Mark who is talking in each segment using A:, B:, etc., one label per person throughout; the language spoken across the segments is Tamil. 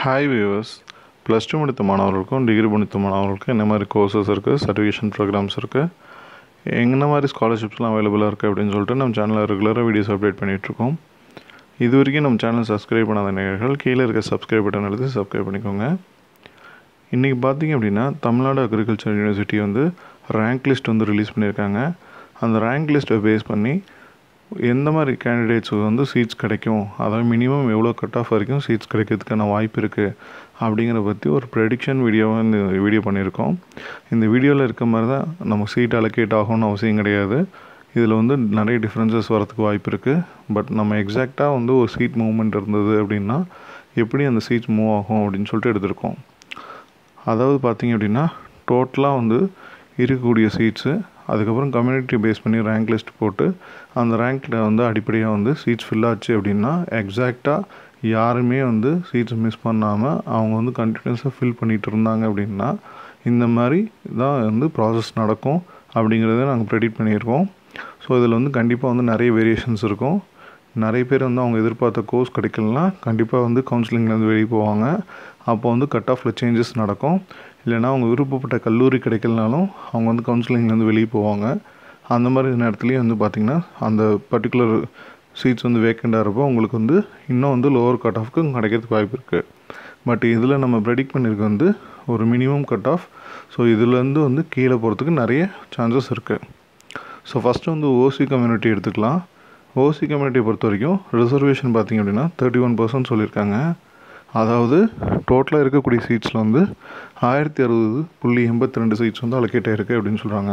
A: ஹாய் வியூவர்ஸ் ப்ளஸ் டூ முடித்த மாணவர்களுக்கும் டிகிரி முடித்த மாணவர்களுக்கும் என்ன மாதிரி கோர்சஸ் இருக்குது சர்டிஃபிகேஷன் ப்ரோக்ராம்ஸ் இருக்குது என்ன மாதிரி ஸ்காலர்ஷிப்ஸ்லாம் அவைலபிளாக இருக்குது அப்படின்னு சொல்லிட்டு நம்ம சேனலில் ரெகுலராக வீடியோஸ் அப்டேட் பண்ணிகிட்ருக்கோம் இது வரைக்கும் நம்ம சேனல் சப்ஸ்கிரைப் பண்ணாத நேயர்கள் கீழே இருக்க சப்ஸ்கிரைப் பட்டன் எடுத்து சப்ஸ்கிரைப் பண்ணிக்கோங்க இன்றைக்கி பார்த்தீங்க அப்படின்னா தமிழ்நாடு அக்ரிகல்ச்சர் யூனிவர்சிட்டி வந்து ரேங்க் லிஸ்ட் வந்து ரிலீஸ் பண்ணியிருக்காங்க அந்த ரேங்க் லிஸ்ட்டை பேஸ் பண்ணி எந்த மாதிரி கேண்டிடேட்ஸுக்கு வந்து சீட்ஸ் கிடைக்கும் அதாவது மினிமம் எவ்வளோ கட் ஆஃப் வரைக்கும் சீட்ஸ் கிடைக்கிறதுக்கான வாய்ப்பு இருக்குது அப்படிங்கிறத பற்றி ஒரு ப்ரெடிக்ஷன் வீடியோவை இந்த வீடியோ பண்ணியிருக்கோம் இந்த வீடியோவில் இருக்க மாதிரி தான் நமக்கு சீட் அலோகேட் ஆகும்னு அவசியம் கிடையாது இதில் வந்து நிறைய டிஃப்ரென்சஸ் வரதுக்கு வாய்ப்பு இருக்குது பட் நம்ம எக்ஸாக்டாக வந்து ஒரு சீட் மூவ்மெண்ட் இருந்தது அப்படின்னா எப்படி அந்த சீட்ஸ் மூவ் ஆகும் அப்படின்னு சொல்லிட்டு எடுத்திருக்கோம் அதாவது பார்த்தீங்க அப்படின்னா டோட்டலாக வந்து இருக்கக்கூடிய சீட்ஸு அதுக்கப்புறம் கம்யூனிட்டி பேஸ் பண்ணி ரேங்க் லிஸ்ட் போட்டு அந்த ரேங்க்கில் வந்து அடிப்படையாக வந்து சீட்ஸ் ஃபில் ஆச்சு அப்படின்னா எக்ஸாக்டாக யாருமே வந்து சீட்ஸ் மிஸ் பண்ணாமல் அவங்க வந்து கண்டினியூஸாக ஃபில் பண்ணிகிட்டு இருந்தாங்க அப்படின்னா இந்த மாதிரி தான் வந்து ப்ராசஸ் நடக்கும் அப்படிங்கிறத நாங்கள் ப்ரெடிக்ட் பண்ணியிருக்கோம் ஸோ இதில் வந்து கண்டிப்பாக வந்து நிறைய வேரியேஷன்ஸ் இருக்கும் நிறைய பேர் வந்து அவங்க எதிர்பார்த்த கோர்ஸ் கிடைக்கலனா கண்டிப்பாக வந்து கவுன்சிலிங்லேருந்து வெளியே போவாங்க அப்போ வந்து கட் ஆஃபில் சேஞ்சஸ் நடக்கும் இல்லைனா அவங்க விருப்பப்பட்ட கல்லூரி கிடைக்கலனாலும் அவங்க வந்து கவுன்சிலிங்லேருந்து வெளியே போவாங்க அந்த மாதிரி நேரத்துலேயும் வந்து பார்த்திங்கன்னா அந்த பர்டிகுலர் சீட்ஸ் வந்து வேக்கண்டாக இருப்போ உங்களுக்கு வந்து இன்னும் வந்து லோவர் கட் ஆஃப்க்கு கிடைக்கிறதுக்கு வாய்ப்பு இருக்குது பட் இதில் நம்ம ப்ரெடிக்ட் பண்ணியிருக்க வந்து ஒரு மினிமம் கட் ஆஃப் ஸோ இதுலேருந்து வந்து கீழே போகிறதுக்கு நிறைய சான்சஸ் இருக்குது ஸோ ஃபஸ்ட்டு வந்து ஓசி கம்யூனிட்டி எடுத்துக்கலாம் ஓசி கம்யூனிட்டியை பொறுத்த வரைக்கும் ரிசர்வேஷன் பார்த்திங்க அப்படின்னா தேர்ட்டி ஒன் பர்சன்ட் சொல்லியிருக்காங்க அதாவது டோட்டலாக இருக்கக்கூடிய சீட்ஸில் வந்து ஆயிரத்தி அறுபது புள்ளி எண்பத்தி ரெண்டு சீட்ஸ் வந்து அலோகேட் ஆகிருக்கு அப்படின்னு சொல்கிறாங்க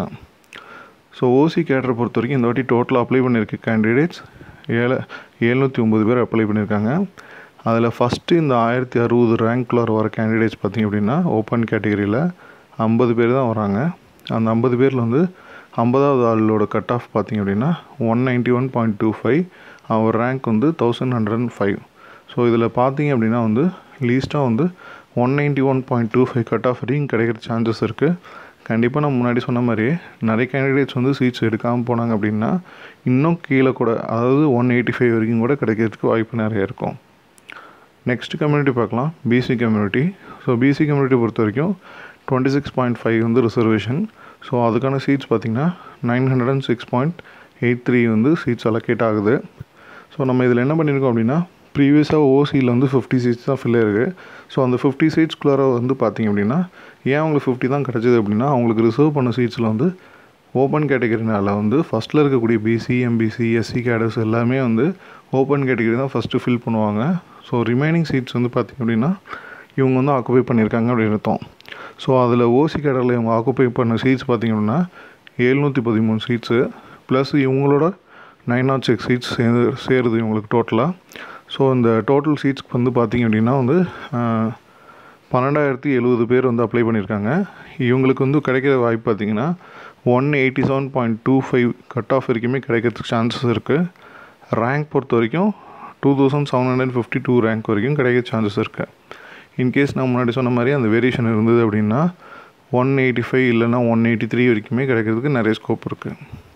A: ஸோ ஓசி கேட்டரை பொறுத்த வரைக்கும் இந்த வாட்டி டோட்டலாக அப்ளை பண்ணியிருக்க கேண்டிடேட்ஸ் ஏழு எழுநூற்றி ஒம்பது பேர் அப்ளை பண்ணியிருக்காங்க அதில் ஃபஸ்ட்டு இந்த ஆயிரத்தி அறுபது ரேங்க்குள்ளே வர கேண்டிடேட்ஸ் பார்த்திங்க அப்படின்னா ஓப்பன் கேட்டகரியில் ஐம்பது பேர் தான் வராங்க அந்த ஐம்பது பேரில் வந்து ஐம்பதாவது ஆளோட கட் ஆஃப் பார்த்திங்க அப்படின்னா one ninety one point two five அவர் ரேங்க் வந்து thousand hundred and five so இதில் பார்த்தீங்க அப்படின்னா வந்து லீஸ்ட்டாக வந்து one ninety one point two five cut off வரைக்கும் கிடைக்கிற சான்சஸ் இருக்குது கண்டிப்பாக நான் முன்னாடி சொன்ன மாதிரியே நிறைய கேண்டிடேட்ஸ் வந்து சீட்ஸ் எடுக்காமல் போனாங்க அப்படின்னா இன்னும் கீழே கூட அதாவது ஒன் எயிட்டி ஃபைவ் வரைக்கும் கூட கிடைக்கிறதுக்கு வாய்ப்பு நிறைய இருக்கும் நெக்ஸ்ட் கம்யூனிட்டி பார்க்கலாம் BC community so BC community பொறுத்த வரைக்கும் டுவெண்ட்டி சிக்ஸ் பாயிண்ட் ஃபைவ் வந்து ரிசர்வேஷன் ஸோ அதுக்கான சீட்ஸ் பார்த்திங்கன்னா nine hundred and six point eight three வந்து சீட்ஸ் அலோகேட் ஆகுது ஸோ நம்ம இதில் என்ன பண்ணியிருக்கோம் அப்படின்னா ப்ரீவியஸாக ஓசியில் வந்து ஃபிஃப்டி சீட்ஸ் தான் ஃபில் இருக்குது ஸோ அந்த ஃபிஃப்டி சீட்ஸ்குள்ளார வந்து பார்த்திங்க அப்படின்னா ஏன் அவங்களுக்கு ஃபிஃப்டி தான் கிடச்சிது அப்படின்னா அவங்களுக்கு ரிசர்வ் பண்ண சீட்ஸில் வந்து ஓப்பன் கேட்டகரினால வந்து ஃபஸ்ட்டில் இருக்கக்கூடிய பிசி எம்பிசி எஸ்சி கேடர்ஸ் எல்லாமே வந்து ஓப்பன் கேட்டகரி தான் ஃபஸ்ட்டு ஃபில் பண்ணுவாங்க ஸோ ரிமைனிங் சீட்ஸ் வந்து பார்த்திங்க அப்படின்னா இவங்க வந்து ஆக்குபை பண்ணியிருக்காங்க அப்படின்னு அர்த்தம் ஸோ அதில் ஓசி கேடரில் இவங்க ஆக்குபை பண்ண சீட்ஸ் பார்த்திங்க அப்படின்னா எழுநூற்றி பதிமூணு சீட்ஸு ப்ளஸ் இவங்களோட நைன் நாட் சிக்ஸ் சீட்ஸ் சேர்ந்து சேருது இவங்களுக்கு டோட்டலாக ஸோ இந்த டோட்டல் சீட்ஸ்க்கு வந்து பார்த்திங்க அப்படின்னா வந்து பன்னெண்டாயிரத்தி எழுபது பேர் வந்து அப்ளை பண்ணியிருக்காங்க இவங்களுக்கு வந்து கிடைக்கிற வாய்ப்பு பார்த்திங்கன்னா one eighty seven point two five cut off வரைக்குமே கிடைக்கிறதுக்கு சான்சஸ் இருக்குது ரேங்க் பொறுத்த வரைக்கும் two thousand seven hundred fifty two rank வரைக்கும் கிடைக்க சான்சஸ் இருக்குது இன்கேஸ் நான் முன்னாடி சொன்ன மாதிரி அந்த வேரியேஷன் இருந்தது அப்படின்னா ஒன் எயிட்டி ஃபைவ் இல்லைனா ஒன் எயிட்டி த்ரீ வரைக்குமே கிடைக்கிறதுக்கு நிறைய ஸ்கோப் இருக்குது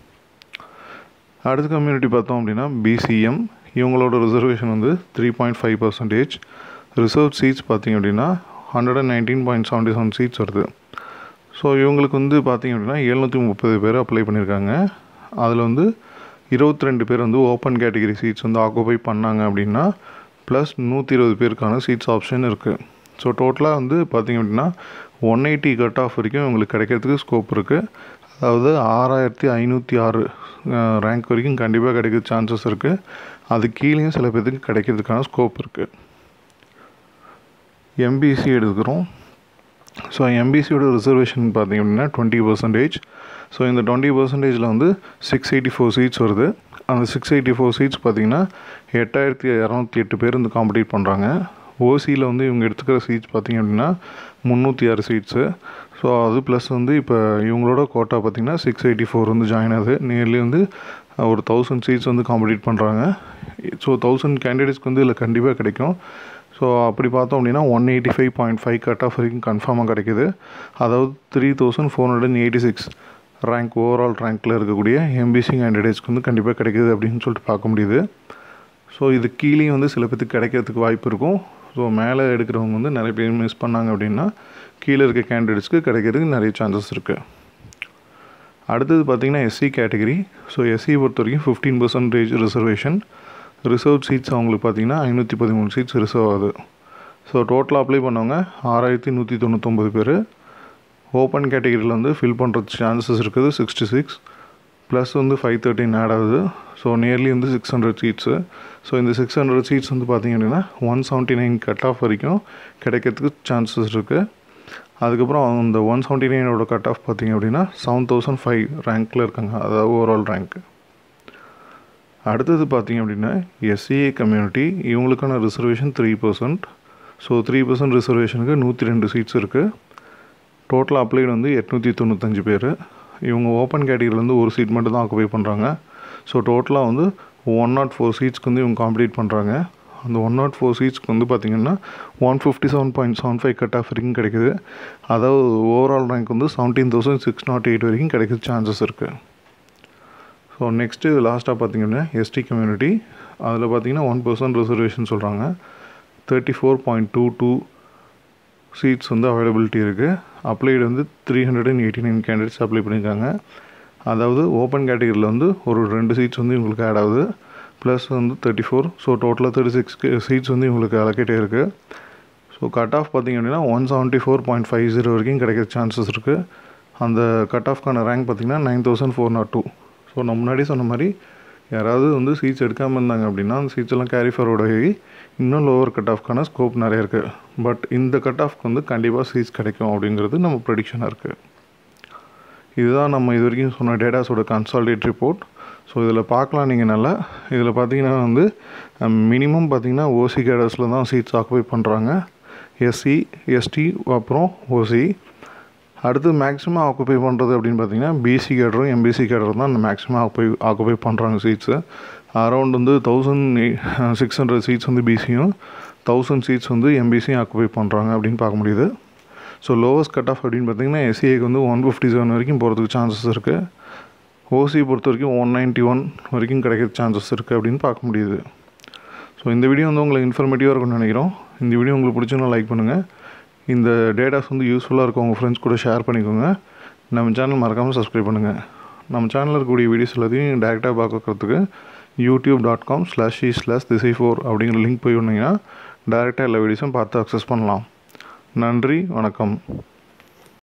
A: அடுத்த கம்யூனிட்டி பார்த்தோம் அப்படின்னா பிசிஎம் இவங்களோட ரிசர்வேஷன் வந்து three point five percentage reserve seats பார்த்திங்க அப்படின்னா hundred and nineteen point seventy seven seats வருது ஸோ இவங்களுக்கு வந்து பார்த்திங்க அப்படின்னா எழுநூற்றி முப்பது பேர் அப்ளை பண்ணியிருக்காங்க அதில் வந்து இருபத்தி ரெண்டு பேர் வந்து ஓப்பன் கேட்டகரி சீட்ஸ் வந்து ஆக்குபை பண்ணாங்க அப்படின்னா ப்ளஸ் நூற்றி இருபது பேருக்கான சீட்ஸ் ஆப்ஷன் இருக்குது ஸோ டோட்டலாக வந்து பார்த்திங்க அப்படின்னா ஒன் எயிட்டி கட் ஆஃப் வரைக்கும் இவங்களுக்கு கிடைக்கிறதுக்கு ஸ்கோப் இருக்குது அதாவது ஆறாயிரத்தி ஐநூற்றி ஆறு ரேங்க் வரைக்கும் கண்டிப்பாக கிடைக்கிற சான்சஸ் இருக்குது அது கீழேயும் சில பேருக்கு கிடைக்கிறதுக்கான ஸ்கோப் இருக்குது எம்பிசி எடுத்துக்கிறோம் ஸோ எம்பிசியோட ரிசர்வேஷன் பார்த்திங்க அப்படின்னா டுவெண்ட்டி பர்சன்டேஜ் ஸோ இந்த டுவெண்ட்டி பர்சன்டேஜில் வந்து சிக்ஸ் எயிட்டி ஃபோர் சீட்ஸ் வருது அந்த சிக்ஸ் எயிட்டி ஃபோர் சீட்ஸ் பார்த்திங்கன்னா எட்டாயிரத்தி இரநூத்தி எட்டு பேர் வந்து காம்படிட் பண்ணுறாங்க ஓசியில் வந்து இவங்க எடுத்துக்கிற சீட்ஸ் பார்த்திங்க அப்படின்னா முந்நூற்றி ஆறு சீட்ஸு ஸோ அது ப்ளஸ் வந்து இப்போ இவங்களோட கோட்டா பார்த்திங்கன்னா சிக்ஸ் எயிட்டி ஃபோர் வந்து ஜாயின் ஆகுது நியர்லி வந்து ஒரு தௌசண்ட் சீட்ஸ் வந்து காம்படிட் பண்ணுறாங்க ஸோ தௌசண்ட் கேண்டிடேட்ஸ்க்கு வந்து இதில் கண்டிப்பாக கிடைக்கும் ஸோ அப்படி பார்த்தோம் அப்படின்னா one eighty five point five cut off வரைக்கும் கன்ஃபார்மாக கிடைக்குது அதாவது three thousand four hundred and eighty six rank overall ரேங்க்கில் இருக்கக்கூடிய எம்பிசி கேண்டிடேட்ஸ்க்கு வந்து கண்டிப்பாக கிடைக்குது அப்படின்னு சொல்லிட்டு பார்க்க முடியுது ஸோ இது கீழேயும் வந்து சில பேத்துக்கு கிடைக்கிறதுக்கு வாய்ப்பு இருக்கும் ஸோ மேலே எடுக்கிறவங்க வந்து நிறைய பேர் மிஸ் பண்ணாங்க அப்படின்னா கீழே இருக்க கேண்டிடேட்ஸ்க்கு கிடைக்கிறதுக்கு நிறைய சான்சஸ் இருக்குது அடுத்தது பார்த்திங்கன்னா எஸ்சி கேட்டகரி ஸோ எஸ்சி பொறுத்த வரைக்கும் fifteen percentage reservation reserve seats அவங்களுக்கு பார்த்திங்கன்னா ஐநூற்றி பதிமூணு சீட்ஸ் ரிசர்வ் ஆகுது ஸோ டோட்டலாக அப்ளை பண்ணவங்க ஆறாயிரத்தி நூற்றி தொண்ணூத்தொம்பது பேர் ஓப்பன் கேட்டகரியில் வந்து ஃபில் பண்ணுறது சான்சஸ் இருக்குது சிக்ஸ்டி சிக்ஸ் ப்ளஸ் வந்து ஃபைவ் தேர்ட்டின் ஆட் ஆகுது ஸோ நியர்லி வந்து சிக்ஸ் ஹண்ட்ரட் சீட்ஸு ஸோ இந்த சிக்ஸ் ஹண்ட்ரட் சீட்ஸ் வந்து பார்த்திங்க அப்படின்னா one seventy nine cut off வரைக்கும் கிடைக்கிறதுக்கு சான்சஸ் இருக்குது அதுக்கப்புறம் அந்த ஒன் செவன்ட்டி நைனோட கட் ஆஃப் பார்த்திங்க அப்படின்னா செவன் தௌசண்ட் ஃபைவ் ரேங்க்கில் இருக்காங்க அதாவது ஓவரால் ரேங்க்கு அடுத்தது பார்த்திங்க அப்படின்னா எஸ்சிஏ கம்யூனிட்டி இவங்களுக்கான reservation three percent so three percent ரிசர்வேஷனுக்கு நூற்றி ரெண்டு சீட்ஸ் இருக்குது டோட்டல் அப்ளைடு வந்து எட்நூற்றி தொண்ணூத்தஞ்சு பேர் இவங்க ஓப்பன் கேட்டகரியிலேருந்து ஒரு சீட் மட்டும் தான் ஆக்குபை பண்ணுறாங்க ஸோ டோட்டலாக வந்து ஒன் நாட் ஃபோர் சீட்ஸ்க்கு வந்து இவங்க காம்ப்ளீட் பண்ணுறாங்க அந்த ஒன் நாட் ஃபோர் சீட்ஸ்க்கு வந்து பார்த்திங்கன்னா one fifty seven point seven five cut off வரைக்கும் கிடைக்குது அதாவது ஓவரால் ரேங்க் வந்து seventeen thousand six nought eight வரைக்கும் கிடைக்கிற சான்சஸ் இருக்குது ஸோ நெக்ஸ்ட்டு லாஸ்ட்டாக பார்த்திங்கன்னா எஸ்டி கம்யூனிட்டி அதில் பார்த்திங்கன்னா ஒன் பர்சன்ட் ரிசர்வேஷன் சொல்கிறாங்க thirty four point two two seats வந்து அவைலபிலிட்டி இருக்குது அப்ளைடு வந்து three hundred and eighty nine candidates apply பண்ணியிருக்காங்க அதாவது ஓப்பன் கேட்டகரியில் வந்து ஒரு ரெண்டு சீட்ஸ் வந்து இவங்களுக்கு ஆட் ஆகுது ப்ளஸ் வந்து தேர்ட்டி ஃபோர் ஸோ டோட்டலாக தேர்ட்டி சிக்ஸ் சீட்ஸ் வந்து இவங்களுக்கு அலோகேட்டே இருக்குது ஸோ கட் ஆஃப் பார்த்திங்க அப்படின்னா one seventy four point five zero வரைக்கும் கிடைக்கிற சான்சஸ் இருக்குது அந்த கட் ஆஃப்க்கான ரேங்க் பார்த்திங்கன்னா nine thousand four nought two so நான் முன்னாடி சொன்ன மாதிரி யாராவது வந்து சீட்ஸ் எடுக்காமல் இருந்தாங்க அப்படின்னா அந்த சீட்ஸ் எல்லாம் கேரி ஃபார்வர்ட் ஆகி இன்னும் லோவர் கட் ஆஃப்க்கான ஸ்கோப் நிறைய இருக்குது பட் இந்த கட் ஆஃப்க்கு வந்து கண்டிப்பாக சீட்ஸ் கிடைக்கும் அப்படிங்கிறது நம்ம ப்ரொடிக்ஷனாக இருக்குது இதுதான் நம்ம இது வரைக்கும் சொன்ன டேட்டாஸோட கன்சால்டேட் ரிப்போர்ட் ஸோ இதில் பார்க்கலாம் நீங்கள் நல்லா இதில் பார்த்தீங்கன்னா வந்து மினிமம் பார்த்தீங்கன்னா ஓசி கேடர்ஸில் தான் சீட்ஸ் ஆக்குபை பண்ணுறாங்க எஸ்சி எஸ்டி அப்புறம் ஓசி அடுத்து மேக்ஸிமம் ஆக்குபை பண்ணுறது அப்படின்னு பார்த்தீங்கன்னா பிசி கேடரும் எம்பிசி கேடரும் தான் மேக்ஸிமம் ஆக்குபை ஆக்குபை பண்ணுறாங்க சீட்ஸு அரௌண்ட் வந்து தௌசண்ட் சிக்ஸ் ஹண்ட்ரட் சீட்ஸ் வந்து பிசியும் தௌசண்ட் சீட்ஸ் வந்து எம்பிசியும் ஆக்குபை பண்ணுறாங்க அப்படின்னு பார்க்க முடியுது ஸோ லோவஸ்ட் கட் ஆஃப் அப்படின்னு பார்த்தீங்கன்னா எஸ்சிஏக்கு வந்து ஒன் ஃபிஃப்டி செவன் வரைக்கும் போகிறதுக்கு சான்சஸ் இருக்குது ஓசி பொறுத்த வரைக்கும் ஒன் நைன்ட்டி ஒன் வரைக்கும் கிடைக்கிற சான்சஸ் இருக்குது அப்படின்னு பார்க்க முடியுது ஸோ இந்த வீடியோ வந்து உங்களுக்கு இன்ஃபர்மேட்டிவாக இருக்கும்னு நினைக்கிறோம் இந்த வீடியோ உங்களுக்கு பிடிச்சுன்னா லைக் பண்ணுங்கள் இந்த டேட்டாஸ் வந்து யூஸ்ஃபுல்லாக இருக்கும் உங்கள் ஃப்ரெண்ட்ஸ் கூட ஷேர் பண்ணிக்கோங்க நம்ம சேனல் மறக்காமல் சப்ஸ்கிரைப் பண்ணுங்கள் நம்ம சேனலில் இருக்கக்கூடிய வீடியோஸ் எல்லாத்தையும் டேரெக்டாக பார்க்கறதுக்கு YouTube dot com slash E slash Thisai four அப்படிங்கிற லிங்க் போய் வந்தீங்கன்னா டேரெக்டாக எல்லா வீடியோஸும் பார்த்து அக்சஸ் பண்ணலாம் நன்றி வணக்கம்